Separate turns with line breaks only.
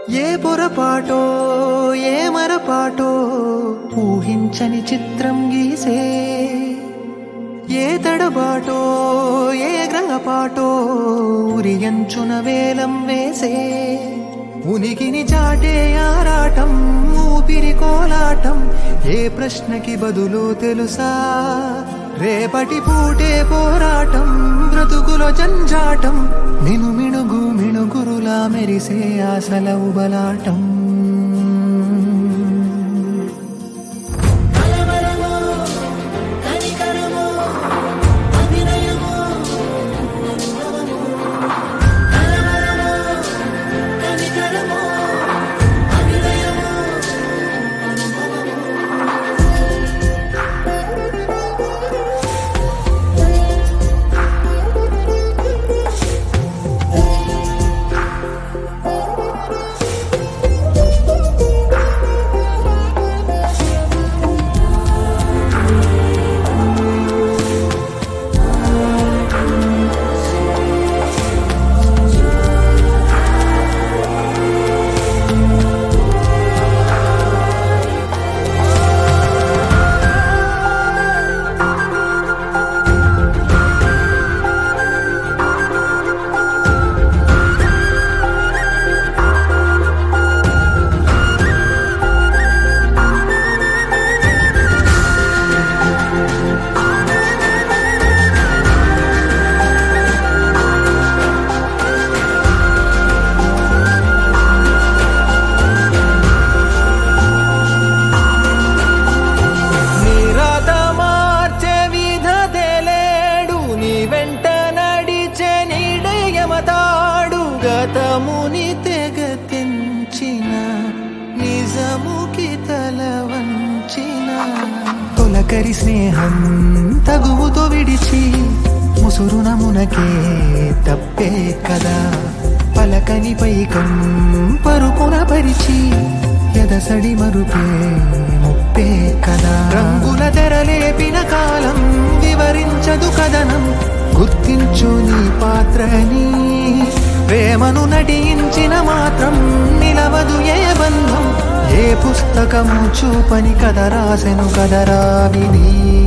ఏ పొరపాటో ఏ మరపాటో ఊహించని చిత్రం గీసే ఏ తడబాటో ఏ గ్రహపాటో ఉరియంచున వేలం వేసే ఉనికిని చాటే ఆరాటం ఊపిరి కోలాటం ఏ ప్రశ్నకి బదులు తెలుసా రేపటి పూటే పోరాటం బ్రతుకులో జంజాటం మిను మిణుగు మిణుగురులా మెరిసే ఆశల ఉబలాటం
కలవరమో కనికరమో అభినయమో అనుభవమో కలవరమో కనికరమో అభినయమో
నీరాత మార్చే విధతే లేడు నీ వెంట నడిచే నీడయమతాడు గతముని తెగ తెంచిన నిజముకి తల వంచిన తొలకరి స్నేహం తగువుతో విడిచి ముసురున మునకే తప్పే కదా పలకని పైకం పరుపున పరిచి ఎదసడి మరుపే ముప్పే కదా రంగుల తెరలేపిన కాలం వివరించదు కథనం గుర్తించు నీ పాత్రని ప్రేమను నటించిన మాత్రం నిలవదు ఏ బంధం ఏ పుస్తకము చూపని కథ రాసెను కదరా విని